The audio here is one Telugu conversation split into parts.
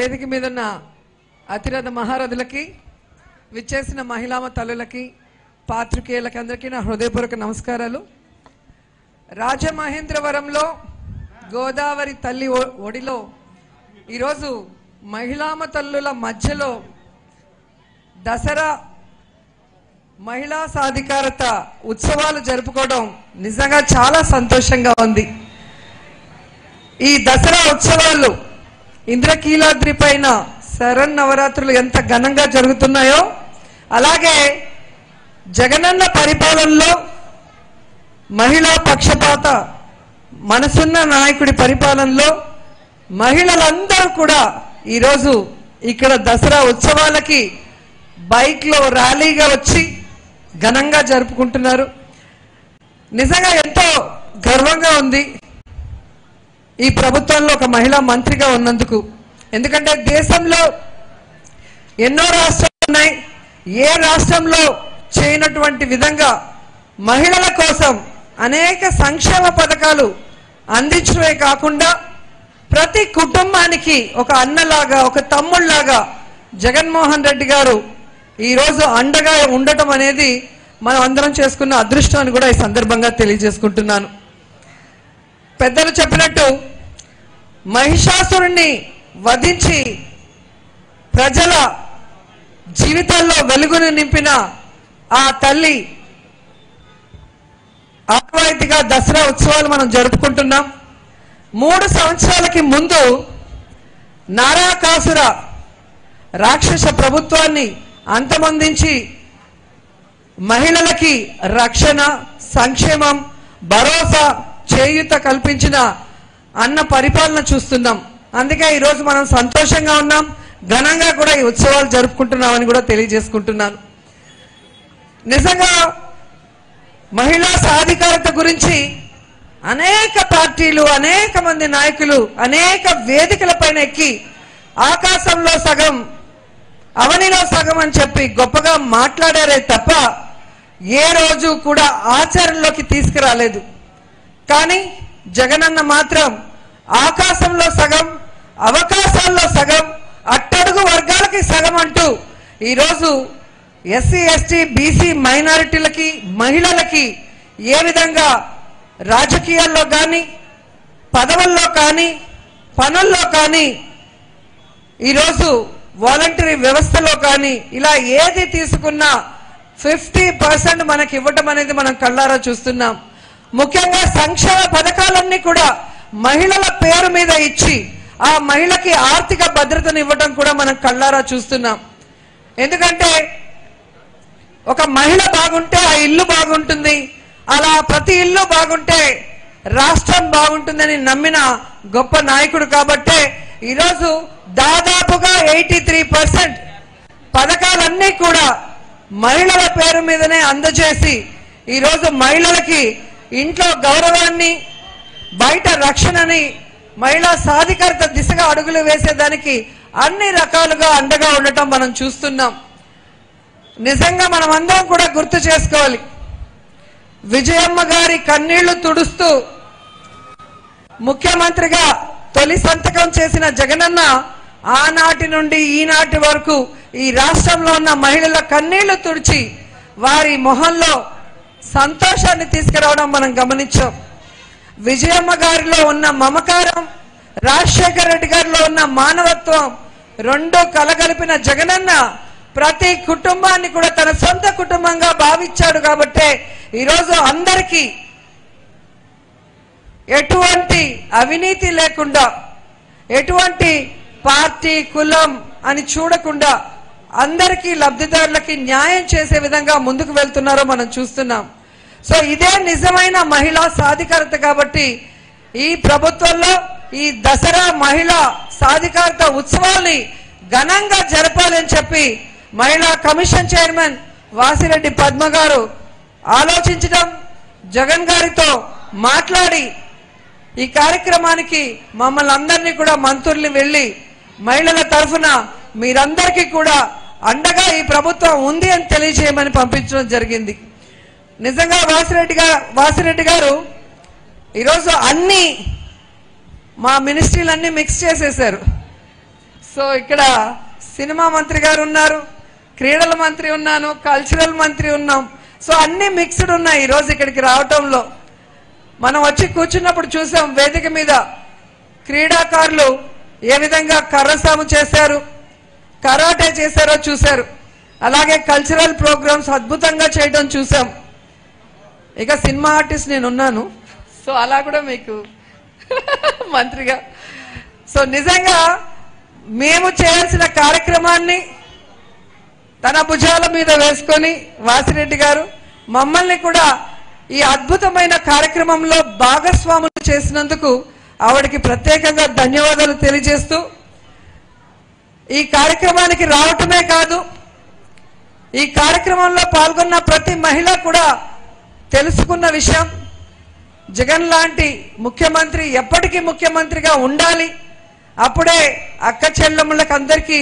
వేదిక మీద ఉన్న అతిరథ మహారథులకి విచ్చేసిన మహిళామ తల్లులకి పాత్రికేయులకి అందరికీ నా హృదయపూర్వక నమస్కారాలు రాజమహేంద్రవరంలో గోదావరి తల్లి ఒ- ఒడిలో ఈరోజు మహిళామ తల్లుల మధ్యలో దసరా మహిళా సాధికారత ఉత్సవాలు జరుపుకోవడం నిజంగా చాలా సంతోషంగా ఉంది ఈ దసరా ఉత్సవాలు ఇంద్రకీలాద్రి పైన శరణ్ నవరాత్రులు ఎంత ఘనంగా జరుగుతున్నాయో అలాగే జగనన్న పరిపాలనలో మహిళా పక్షపాత మనసున్న నాయకుడి పరిపాలనలో మహిళలందరూ కూడా ఈరోజు ఇక్కడ దసరా ఉత్సవాలకి బైక్లో ర్యాలీగా వచ్చి ఘనంగా జరుపుకుంటున్నారు నిజంగా ఎంతో గర్వంగా ఉంది ఈ ప్రభుత్వంలో ఒక మహిళా మంత్రిగా ఉన్నందుకు ఎందుకంటే దేశంలో ఎన్నో రాష్ట్రాలు ఉన్నాయి ఏ రాష్ట్రంలో చేయనటువంటి విధంగా మహిళల కోసం అనేక సంక్షేమ పథకాలు అందించడమే కాకుండా ప్రతి కుటుంబానికి ఒక అన్నలాగా ఒక తమ్ముళ్లాగా జగన్మోహన్ రెడ్డి గారు ఈరోజు అండగా ఉండటం అనేది మనం అందరం చేసుకున్న అదృష్టం అని కూడా ఈ సందర్భంగా తెలియజేసుకుంటున్నాను పెద్దలు చెప్పినట్టు మహిషాసురుణ్ణి వధించి ప్రజల జీవితాల్లో వెలుగును నింపిన ఆ తల్లి ఆనవాయితీగా దసరా ఉత్సవాలు మనం జరుపుకుంటున్నాం మూడు సంవత్సరాలకి ముందు నారాకాసుర రాక్షస ప్రభుత్వాన్ని అంతమొందించి మహిళలకి రక్షణ సంక్షేమం భరోసా చేయూత కల్పించిన అన్న పరిపాలన చూస్తున్నాం అందుకే ఈరోజు మనం సంతోషంగా ఉన్నాం ఘనంగా కూడా ఈ ఉత్సవాలు జరుపుకుంటున్నామని కూడా తెలియజేసుకుంటున్నాను నిజంగా మహిళా సాధికారత గురించి అనేక పార్టీలు అనేక మంది నాయకులు అనేక వేదికల పైన ఎక్కి ఆకాశంలో సగం అవనిలో సగం అని చెప్పి గొప్పగా మాట్లాడారే తప్ప ఏ రోజు కూడా ఆచరణలోకి తీసుకురాలేదు కానీ జగనన్న మాత్రం ఆకాశంలో సగం అవకాశాల్లో సగం అట్టడుగు వర్గాలకి సగం అంటూ ఈరోజు ఎస్సీ ఎస్టీ బీసీ మైనారిటీలకి మహిళలకి ఏ విధంగా రాజకీయాల్లో కానీ పదవుల్లో కానీ పనుల్లో కానీ ఈరోజు వాలంటరీ వ్యవస్థలో కానీ ఇలా ఏది తీసుకున్నా ఫిఫ్టీ పర్సెంట్ మనకి ఇవ్వటం అనేది మనం కళ్ళారా చూస్తున్నాం ముఖ్యంగా సంక్షేమ పథకాలన్నీ కూడా మహిళల పేరు మీద ఇచ్చి ఆ మహిళకి ఆర్థిక భద్రతను ఇవ్వటం కూడా మనం కళ్ళారా చూస్తున్నాం ఎందుకంటే ఒక మహిళ బాగుంటే ఆ ఇల్లు బాగుంటుంది అలా ప్రతి ఇల్లు బాగుంటే రాష్ట్రం బాగుంటుందని నమ్మిన గొప్ప నాయకుడు కాబట్టే ఈరోజు దాదాపుగా ఎయిటీ త్రీ పర్సెంట్ పథకాలన్నీ కూడా మహిళల పేరు మీదనే అందజేసి ఈరోజు మహిళలకి ఇంట్లో గౌరవాన్ని బయట రక్షణని మహిళా సాధికారత దిశగా అడుగులు వేసేదానికి అన్ని రకాలుగా అండగా ఉండటం మనం చూస్తున్నాం నిజంగా మనం అందరం కూడా గుర్తు చేసుకోవాలి విజయమ్మ గారి కన్నీళ్లు తుడుస్తూ ముఖ్యమంత్రిగా తొలి సంతకం చేసిన జగనన్న ఆనాటి నుండి ఈనాటి వరకు ఈ రాష్ట్రంలో ఉన్న మహిళల కన్నీళ్లు తుడిచి వారి మొహంలో సంతోషాన్ని తీసుకురావడం మనం గమనించాం విజయమ్మ గారిలో ఉన్న మమకారం రాజశేఖర రెడ్డి గారిలో ఉన్న మానవత్వం రెండు కలగలిపిన జగనన్న ప్రతి కుటుంబాన్ని కూడా తన సొంత కుటుంబంగా భావించాడు కాబట్టే ఈరోజు అందరికీ ఎటువంటి అవినీతి లేకుండా ఎటువంటి పార్టీ కులం అని చూడకుండా అందరికీ లబ్ధిదారులకి న్యాయం చేసే విధంగా ముందుకు వెళ్తున్నారో మనం చూస్తున్నాం సో ఇదే నిజమైన మహిళా సాధికారత కాబట్టి ఈ ప్రభుత్వంలో ఈ దసరా మహిళా సాధికారత ఉత్సవాల్ని ఘనంగా జరపాలని చెప్పి మహిళా కమిషన్ చైర్మన్ వాసిరెడ్డి పద్మ గారు ఆలోచించడం జగన్ గారితో మాట్లాడి ఈ కార్యక్రమానికి మమ్మల్ని అందరినీ కూడా మంత్రుల్ని వెళ్ళి మహిళల తరఫున మీరందరికీ కూడా అండగా ఈ ప్రభుత్వం ఉంది అని తెలియజేయమని పంపించడం జరిగింది నిజంగా వాసిరెడ్డి గారు వాసిరెడ్డి గారు ఈరోజు అన్ని మా మినిస్ట్రీలన్నీ మిక్స్ చేసేశారు సో ఇక్కడ సినిమా మంత్రి గారు ఉన్నారు క్రీడల మంత్రి ఉన్నాను కల్చరల్ మంత్రి ఉన్నాం సో అన్ని మిక్స్డ్ ఉన్నాయి ఈ రోజు ఇక్కడికి రావటంలో మనం వచ్చి కూర్చున్నప్పుడు చూసాం వేదిక మీద క్రీడాకారులు ఏ విధంగా కర్రసాము చేశారు కరాటే చేశారో చూశారు అలాగే కల్చరల్ ప్రోగ్రామ్స్ అద్భుతంగా చేయడం చూసాం ఇక సినిమా ఆర్టిస్ట్ నేను ఉన్నాను సో అలా కూడా మీకు మంత్రిగా సో నిజంగా మేము చేయాల్సిన కార్యక్రమాన్ని తన భుజాల మీద వేసుకొని వాసిరెడ్డి గారు మమ్మల్ని కూడా ఈ అద్భుతమైన కార్యక్రమంలో భాగస్వాములు చేసినందుకు ఆవిడకి ప్రత్యేకంగా ధన్యవాదాలు తెలియజేస్తూ ఈ కార్యక్రమానికి రావటమే కాదు ఈ కార్యక్రమంలో పాల్గొన్న ప్రతి మహిళ కూడా తెలుసుకున్న విషయం జగన్ లాంటి ముఖ్యమంత్రి ఎప్పటికీ ముఖ్యమంత్రిగా ఉండాలి అప్పుడే అక్క చెల్లెమ్మలకు అందరికీ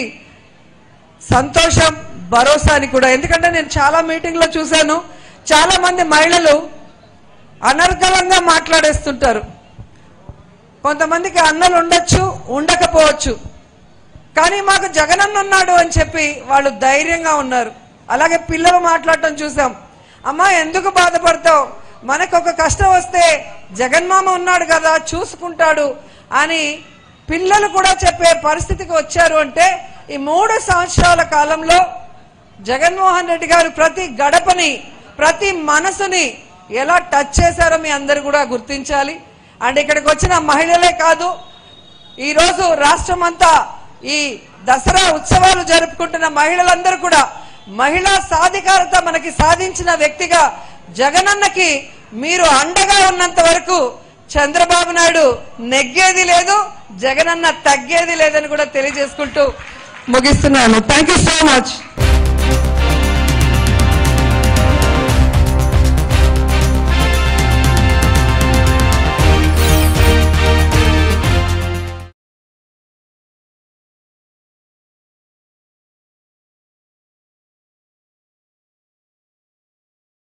సంతోషం భరోసా అని కూడా ఎందుకంటే నేను చాలా మీటింగ్లో చూశాను చాలా మంది మహిళలు అనర్గళంగా మాట్లాడేస్తుంటారు కొంతమందికి అన్నలు ఉండొచ్చు ఉండకపోవచ్చు కానీ మాకు జగనన్న ఉన్నాడు అని చెప్పి వాళ్ళు ధైర్యంగా ఉన్నారు అలాగే పిల్లలు మాట్లాడటం చూసాం అమ్మా ఎందుకు బాధపడతావు మనకు ఒక కష్టం వస్తే జగన్మామ ఉన్నాడు కదా చూసుకుంటాడు అని పిల్లలు కూడా చెప్పే పరిస్థితికి వచ్చారు అంటే ఈ మూడు సంవత్సరాల కాలంలో జగన్మోహన్ రెడ్డి గారు ప్రతి గడపని ప్రతి మనసుని ఎలా టచ్ చేశారో మీ అందరు కూడా గుర్తించాలి అండ్ ఇక్కడికి వచ్చిన మహిళలే కాదు ఈ రోజు రాష్ట్రం అంతా ఈ దసరా ఉత్సవాలు జరుపుకుంటున్న మహిళలందరూ కూడా మహిళా సాధికారత మనకి సాధించిన వ్యక్తిగా జగనన్నకి మీరు అండగా ఉన్నంత వరకు చంద్రబాబు నాయుడు నెగ్గేది లేదు జగనన్న తగ్గేది లేదని కూడా తెలియజేసుకుంటూ ముగిస్తున్నాను థ్యాంక్ యూ సో మచ్